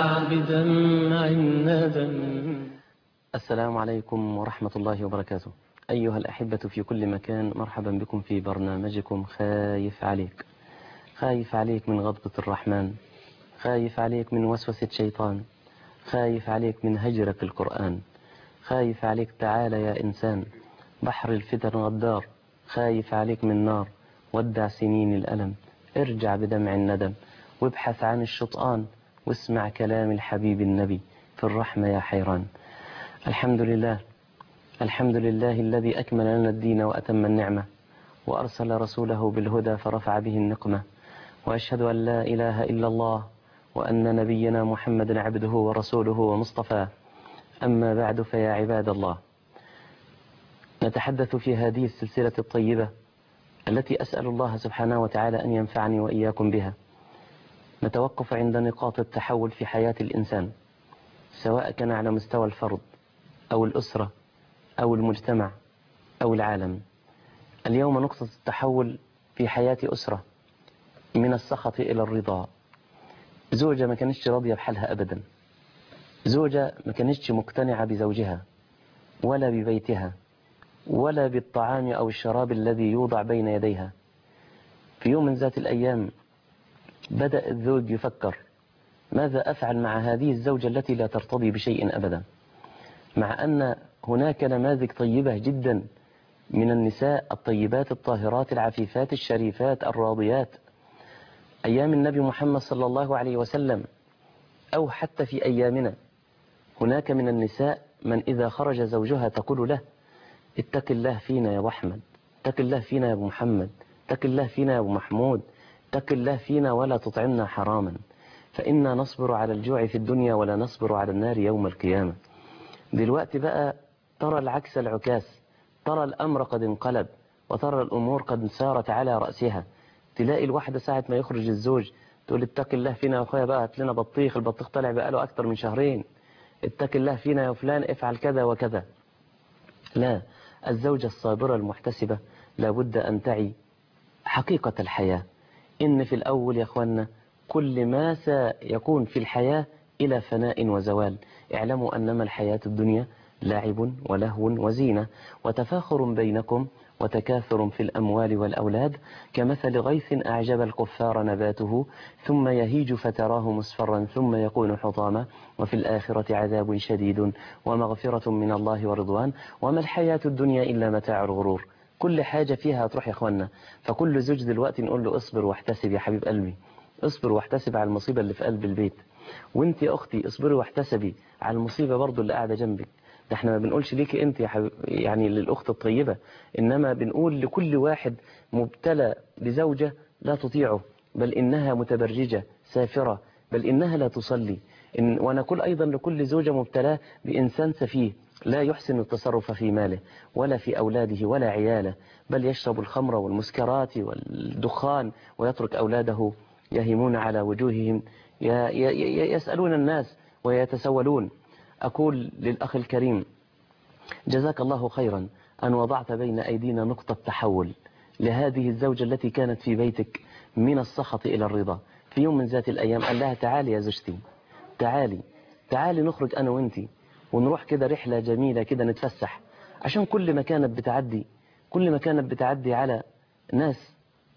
بدمع الندم السلام عليكم ورحمة الله وبركاته أيها الأحبة في كل مكان مرحبا بكم في برنامجكم خايف عليك خايف عليك من غضبة الرحمن خايف عليك من وسوسة شيطان خايف عليك من هجرة القرآن خايف عليك تعالى يا إنسان بحر الفتن غدار خايف عليك من نار ودع سنين الألم ارجع بدمع الندم وابحث عن الشطآن واسمع كلام الحبيب النبي في الرحمة يا حيران الحمد لله الحمد لله الذي أكمل لنا الدين وأتم النعمة وأرسل رسوله بالهدى فرفع به النقمة وأشهد أن لا إله إلا الله وأن نبينا محمد عبده ورسوله ومصطفاه أما بعد فيا عباد الله نتحدث في هذه السلسلة الطيبة التي أسأل الله سبحانه وتعالى أن ينفعني وإياكم بها نتوقف عند نقاط التحول في حياة الإنسان سواء كان على مستوى الفرد أو الأسرة أو المجتمع أو العالم اليوم نقطة التحول في حياة أسرة من السخط إلى الرضا زوجة ما كانتش راضية بحالها أبدا زوجة ما كانتش مقتنعة بزوجها ولا ببيتها ولا بالطعام أو الشراب الذي يوضع بين يديها في يوم من ذات الأيام بدأ الزوج يفكر ماذا أفعل مع هذه الزوجة التي لا ترتضي بشيء أبدا مع أن هناك نماذج طيبة جدا من النساء الطيبات الطاهرات العفيفات الشريفات الراضيات أيام النبي محمد صلى الله عليه وسلم أو حتى في أيامنا هناك من النساء من إذا خرج زوجها تقول له اتق الله فينا يا أبو أحمد اتق الله فينا يا أبو محمد اتق الله فينا يا أبو محمود اتق الله فينا ولا تطعمنا حراما فإنا نصبر على الجوع في الدنيا ولا نصبر على النار يوم القيامة دلوقتي بقى ترى العكس العكاس ترى الأمر قد انقلب وترى الأمور قد سارت على رأسها تلاقي الواحدة ساعة ما يخرج الزوج تقول اتق الله فينا يا أخويا بقى هات لنا بطيخ البطيخ طلع بقاله أكتر من شهرين اتق الله فينا يا فلان افعل كذا وكذا لا الزوجة الصابرة المحتسبة لابد أن تعي حقيقة الحياة إن في الأول يا أخوانا كل ما سيكون في الحياة إلى فناء وزوال اعلموا أنما الحياة الدنيا لعب ولهو وزينة وتفاخر بينكم وتكاثر في الأموال والأولاد كمثل غيث أعجب الكفار نباته ثم يهيج فتراه مصفرا ثم يكون حطاما وفي الآخرة عذاب شديد ومغفرة من الله ورضوان وما الحياة الدنيا إلا متاع الغرور كل حاجة فيها تروح يا أخوانا فكل زوج دلوقتي نقول له اصبر واحتسب يا حبيب قلبي اصبر واحتسب على المصيبة اللي في قلب البيت وانت يا أختي اصبري واحتسبي على المصيبة برضو اللي قاعدة جنبك ده احنا ما بنقولش ليكي انت يا حبيب يعني للأخت الطيبة إنما بنقول لكل واحد مبتلى بزوجة لا تطيعه بل إنها متبرجة سافرة بل إنها لا تصلي إن ونقول أيضا لكل زوجة مبتلاه بإنسان سفيه لا يحسن التصرف في ماله ولا في أولاده ولا عياله بل يشرب الخمر والمسكرات والدخان ويترك أولاده يهيمون على وجوههم يسألون الناس ويتسولون أقول للأخ الكريم جزاك الله خيرا أن وضعت بين أيدينا نقطة تحول لهذه الزوجة التي كانت في بيتك من السخط إلى الرضا في يوم من ذات الأيام قال لها تعالي يا زوجتي تعالي تعالي نخرج أنا وانتي ونروح كده رحلة جميلة كده نتفسح عشان كل ما كانت بتعدي كل ما كانت بتعدي على ناس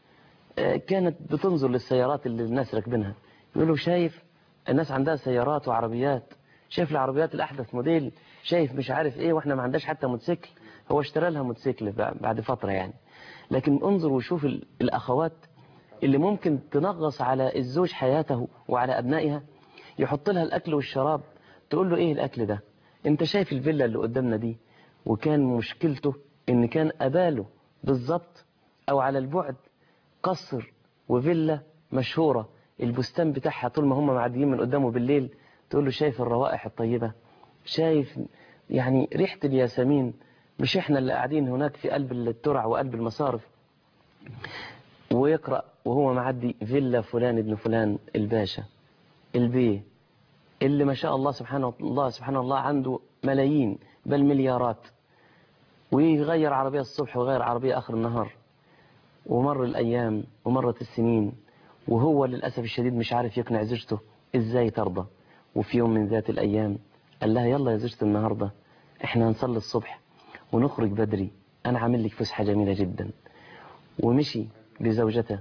كانت بتنظر للسيارات اللي الناس راكبينها يقولوا شايف الناس عندها سيارات وعربيات شايف العربيات الأحدث موديل شايف مش عارف ايه واحنا ما عندناش حتى موتوسيكل هو اشترى لها موتوسيكل بعد فترة يعني لكن انظر وشوف الأخوات اللي ممكن تنغص على الزوج حياته وعلى أبنائها يحط لها الأكل والشراب تقول له ايه الأكل ده انت شايف الفيلا اللي قدامنا دي وكان مشكلته ان كان أباله بالظبط أو على البعد قصر وفيلا مشهورة البستان بتاعها طول ما هم معديين من قدامه بالليل تقول له شايف الروائح الطيبة شايف يعني ريحة الياسمين مش احنا اللي قاعدين هناك في قلب الترع وقلب المصارف ويقرأ وهو معدي فيلا فلان ابن فلان الباشا البيه اللي ما شاء الله سبحانه الله سبحانه الله عنده ملايين بل مليارات ويغير عربية الصبح ويغير عربية آخر النهار ومر الأيام ومرت السنين وهو للأسف الشديد مش عارف يقنع زوجته إزاي ترضى وفي يوم من ذات الأيام قال لها يلا يا زوجتي النهاردة احنا هنصلي الصبح ونخرج بدري أنا عامل لك فسحة جميلة جدا ومشي بزوجته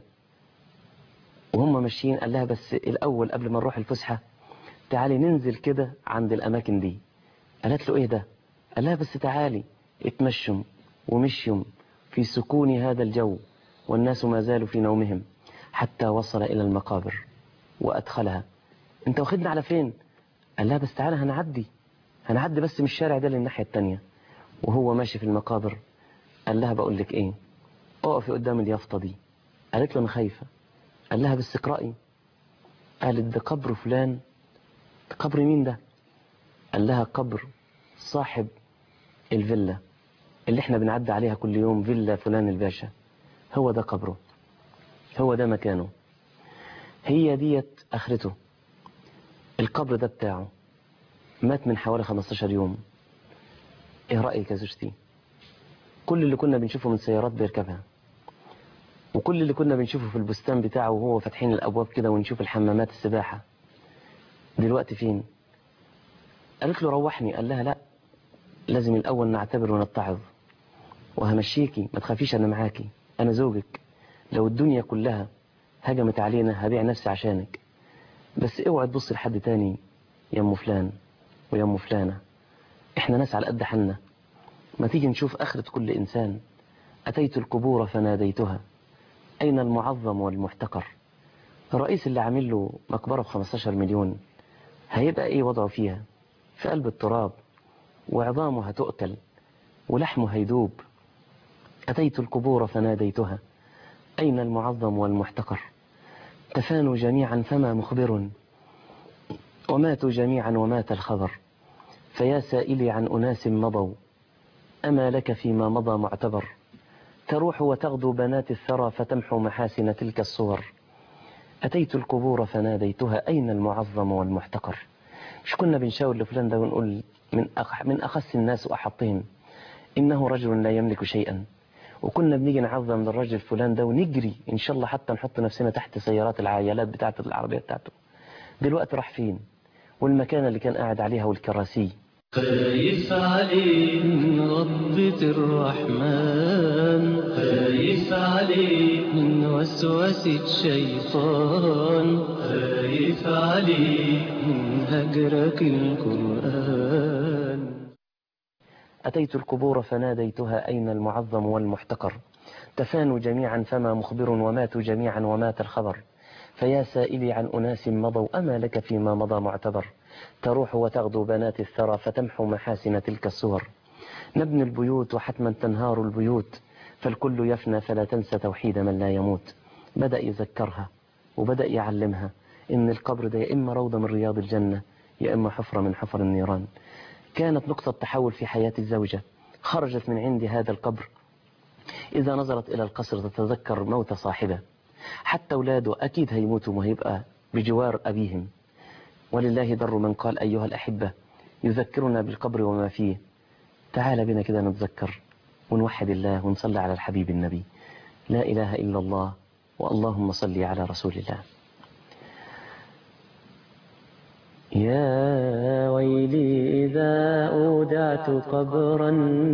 وهم ماشيين قال لها بس الأول قبل ما نروح الفسحة تعالي ننزل كده عند الأماكن دي قالت له إيه ده قال لها بس تعالي اتمشم ومشيم في سكون هذا الجو والناس ما زالوا في نومهم حتى وصل إلى المقابر وأدخلها انت واخدنا على فين قال لها بس تعالى هنعدي هنعدي بس من الشارع ده للناحية التانية وهو ماشي في المقابر قال لها بقول لك ايه اقفي قدام اليافطة دي قالت له انا خايفة قال لها بس اقرأي قالت ده قبر فلان ده قبر مين ده قال لها قبر صاحب الفيلا اللي احنا بنعدي عليها كل يوم فيلا فلان الباشا هو ده قبره هو ده مكانه هي ديت اخرته القبر ده بتاعه مات من حوالي 15 يوم ايه رأيك يا زوجتي كل اللي كنا بنشوفه من سيارات بيركبها وكل اللي كنا بنشوفه في البستان بتاعه وهو فاتحين الابواب كده ونشوف الحمامات السباحة دلوقتي فين قالت له روحني قال لها لا لازم الاول نعتبر ونتعظ وهمشيكي ما تخافيش انا معاكي انا زوجك لو الدنيا كلها هجمت علينا هبيع نفسي عشانك بس اوعى تبص لحد تاني يا ام فلان ويا ام فلانه احنا ناس على قد حالنا ما تيجي نشوف اخرة كل انسان اتيت القبور فناديتها اين المعظم والمحتقر الرئيس اللي عامل له مقبره ب 15 مليون هيبقى ايه وضعه فيها في قلب التراب وعظامه هتؤكل ولحمه هيدوب أتيت القبور فناديتها أين المعظم والمحتقر تفانوا جميعا فما مخبر وماتوا جميعا ومات الخبر فيا سائلي عن أناس مضوا أما لك فيما مضى معتبر تروح وتغدو بنات الثرى فتمحو محاسن تلك الصور أتيت القبور فناديتها أين المعظم والمحتقر مش كنا بنشاور لفلان ده ونقول من أخ من أخس الناس وأحطهم إنه رجل لا يملك شيئا وكنا بنيجي نعظم للراجل فلان ده ونجري إن شاء الله حتى نحط نفسنا تحت سيارات العائلات بتاعة العربية بتاعته دلوقتي راح فين والمكان اللي كان قاعد عليها والكراسي خايف عليك من غضبة الرحمن خايف عليك من وسوسة الشيطان خايف عليك من هجرك القرآن أتيت القبور فناديتها أين المعظم والمحتقر تفانوا جميعا فما مخبر وماتوا جميعا ومات الخبر فيا سائلي عن أناس مضوا أما لك فيما مضى معتبر تروح وتغدو بنات الثرى فتمحو محاسن تلك الصور نبني البيوت وحتما تنهار البيوت فالكل يفنى فلا تنسى توحيد من لا يموت بدأ يذكرها وبدأ يعلمها إن القبر ده يا إما روضة من رياض الجنة يا إما حفرة من حفر النيران كانت نقطة تحول في حياة الزوجة خرجت من عند هذا القبر إذا نظرت إلى القصر تتذكر موت صاحبه حتى أولاده أكيد هيموتوا وهيبقى بجوار أبيهم ولله در من قال أيها الأحبة يذكرنا بالقبر وما فيه تعال بنا كده نتذكر ونوحد الله ونصلي على الحبيب النبي لا إله إلا الله واللهم صل على رسول الله يا ويلي إذا أودعت قبرا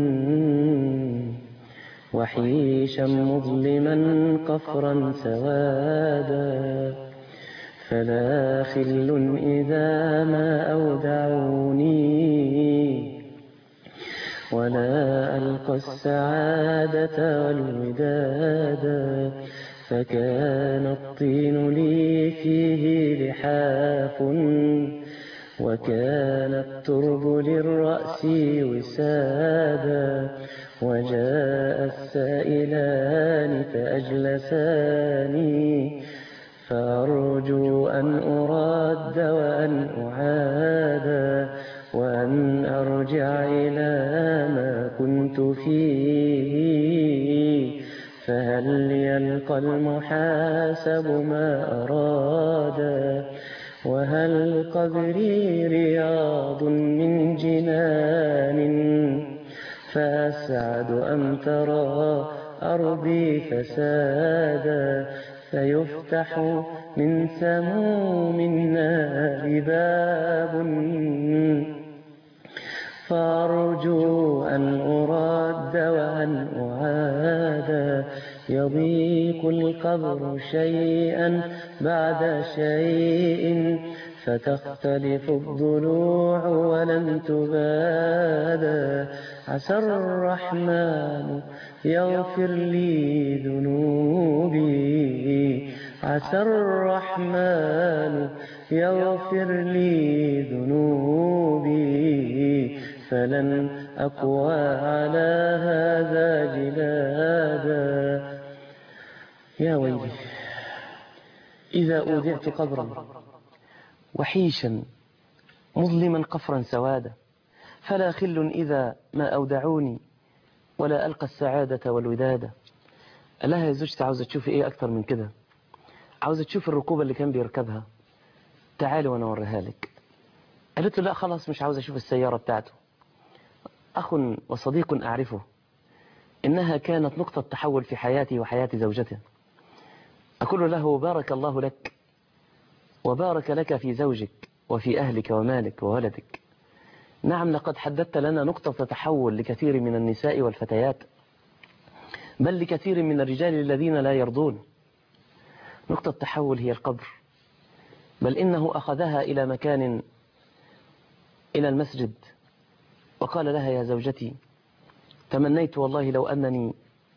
وحيشا مظلما قفرا سوادا فلا خل إذا ما أودعوني ولا ألقى السعادة والودادا فكان الطين لي فيه لحاف وكان الترب للرأس وسادا وجاء السائلان فأجلساني فأرجو أن أراد وأن أعاد وأن أرجع إلى ما كنت فيه فهل يلقى المحاسب ما أراد وهل قبري رياض من جنان فأسعد أم ترى أرضي فسادا فيفتح من سموم النار باب فأرجو أن أراد وأن أعاد يضيق القبر شيئا بعد شيء فتختلف الضلوع ولن تباد عسى الرحمن يغفر لي ذنوبي عسى الرحمن يغفر لي ذنوبي فلن أقوى على هذا جلادا يا ويلي إذا أودعت قبرا وحيشا مظلما قفرا سوادا فلا خل إذا ما أودعوني ولا ألقى السعادة والودادة قال لها يا زوجتي عاوزة تشوفي إيه أكتر من كده عاوزة تشوفي الركوبة اللي كان بيركبها تعالي وأنا أوريها لك قالت له لا خلاص مش عاوز أشوف السيارة بتاعته أخ وصديق أعرفه إنها كانت نقطة تحول في حياتي وحياة زوجته أقول له بارك الله لك وبارك لك في زوجك وفي أهلك ومالك وولدك نعم لقد حددت لنا نقطة تحول لكثير من النساء والفتيات بل لكثير من الرجال الذين لا يرضون نقطة تحول هي القبر بل إنه أخذها إلى مكان إلى المسجد وقال لها يا زوجتي تمنيت والله لو أنني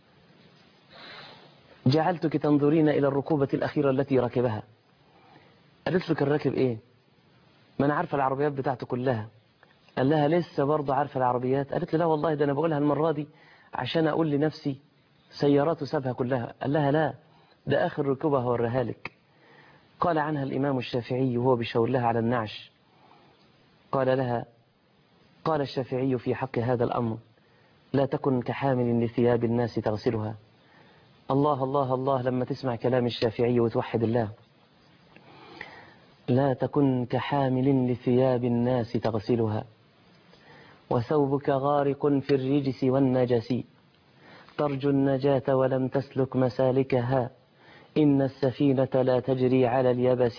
جعلتك تنظرين إلى الركوبة الأخيرة التي ركبها قالت له كان راكب إيه ما أنا عارفة العربيات بتاعته كلها قال لها لسه برضه عارفة العربيات قالت له لا والله ده أنا بقولها المرة دي عشان أقول لنفسي سياراته سابها كلها قال لها لا ده آخر ركوبة هوريها لك قال عنها الإمام الشافعي وهو بيشاور لها على النعش قال لها قال الشافعي في حق هذا الأمر لا تكن كحامل لثياب الناس تغسلها الله الله الله لما تسمع كلام الشافعي وتوحد الله لا تكن كحامل لثياب الناس تغسلها وثوبك غارق في الرجس والنجس ترجو النجاة ولم تسلك مسالكها إن السفينة لا تجري على اليبس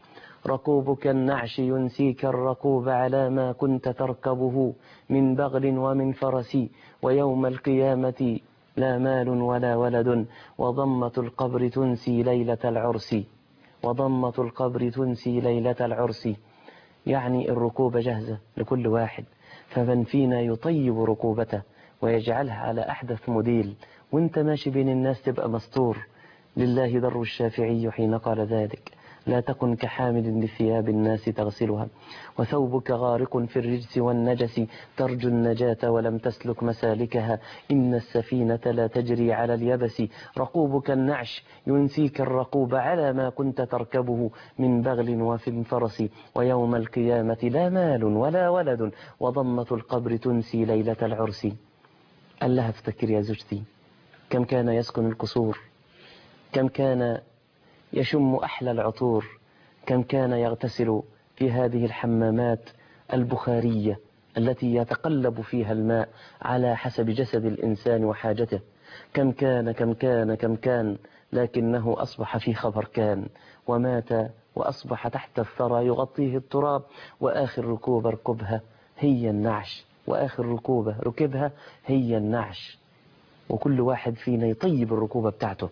ركوبك النعش ينسيك الركوب على ما كنت تركبه من بغل ومن فرس ويوم القيامة لا مال ولا ولد وضمة القبر تنسي ليلة العرس وضمة القبر تنسي ليلة العرس يعني الركوب جاهزة لكل واحد فمن فينا يطيب ركوبته ويجعلها على أحدث موديل وانت ماشي بين الناس تبقى مستور لله در الشافعي حين قال ذلك لا تكن كحامل لثياب الناس تغسلها وثوبك غارق في الرجس والنجس ترجو النجاة ولم تسلك مسالكها إن السفينة لا تجري على اليبس رقوبك النعش ينسيك الرقوب على ما كنت تركبه من بغل وفي فرس ويوم القيامة لا مال ولا ولد وضمة القبر تنسي ليلة العرس قال لها افتكر يا زوجتي كم كان يسكن القصور كم كان يشم أحلى العطور كم كان يغتسل في هذه الحمامات البخارية التي يتقلب فيها الماء على حسب جسد الإنسان وحاجته كم كان كم كان كم كان لكنه أصبح في خبر كان ومات وأصبح تحت الثرى يغطيه التراب وآخر ركوب ركبها هي النعش وآخر ركوبة ركبها هي النعش وكل واحد فينا يطيب الركوبة بتاعته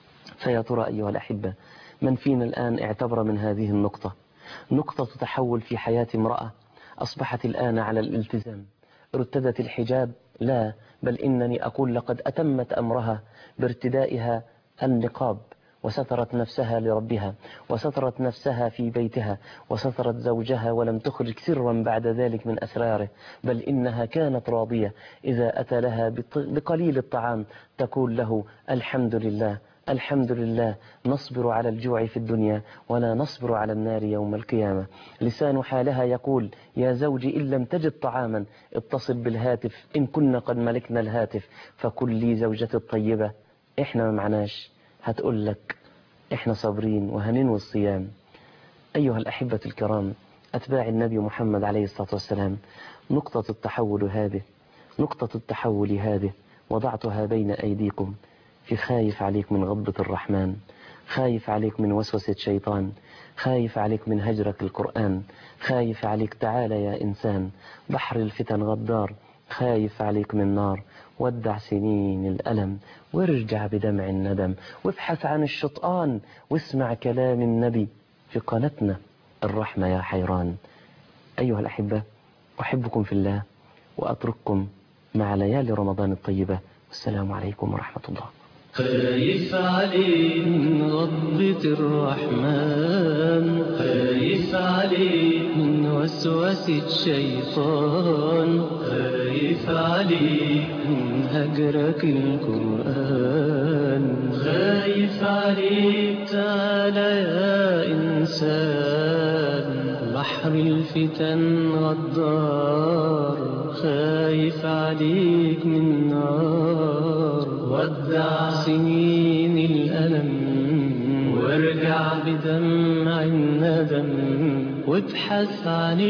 فيا ترى أيها الأحبة من فينا الآن اعتبر من هذه النقطة نقطة تحول في حياة امرأة أصبحت الآن على الالتزام ارتدت الحجاب لا بل إنني أقول لقد أتمت أمرها بارتدائها النقاب وسترت نفسها لربها وسترت نفسها في بيتها وسترت زوجها ولم تخرج سرا بعد ذلك من أسراره بل إنها كانت راضية إذا أتى لها بقليل الطعام تقول له الحمد لله الحمد لله نصبر على الجوع في الدنيا ولا نصبر على النار يوم القيامة لسان حالها يقول يا زوجي إن لم تجد طعاما اتصل بالهاتف إن كنا قد ملكنا الهاتف فكل لي زوجتي الطيبة إحنا ما معناش هتقول لك إحنا صابرين وهننوي الصيام أيها الأحبة الكرام أتباع النبي محمد عليه الصلاة والسلام نقطة التحول هذه نقطة التحول هذه وضعتها بين أيديكم في خايف عليك من غضبة الرحمن خايف عليك من وسوسة شيطان خايف عليك من هجرك القرآن خايف عليك تعالى يا إنسان بحر الفتن غدار خايف عليك من نار ودع سنين الألم وارجع بدمع الندم وابحث عن الشطآن واسمع كلام النبي في قناتنا الرحمة يا حيران أيها الأحبة أحبكم في الله وأترككم مع ليالي رمضان الطيبة والسلام عليكم ورحمة الله خايف عليك من غضبة الرحمن خايف عليك من وسوسة الشيطان خايف عليك من هجرك القرآن خايف عليك تعالى يا إنسان بحر الفتن غدار خايف عليك من نار ودع سنين الألم وارجع بدمع الندم وابحث عن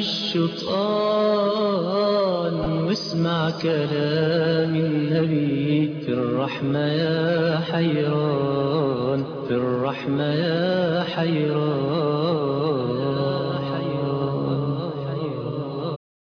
الشطآن واسمع كلام النبي في الرحمة يا حيران في الرحمة يا حيران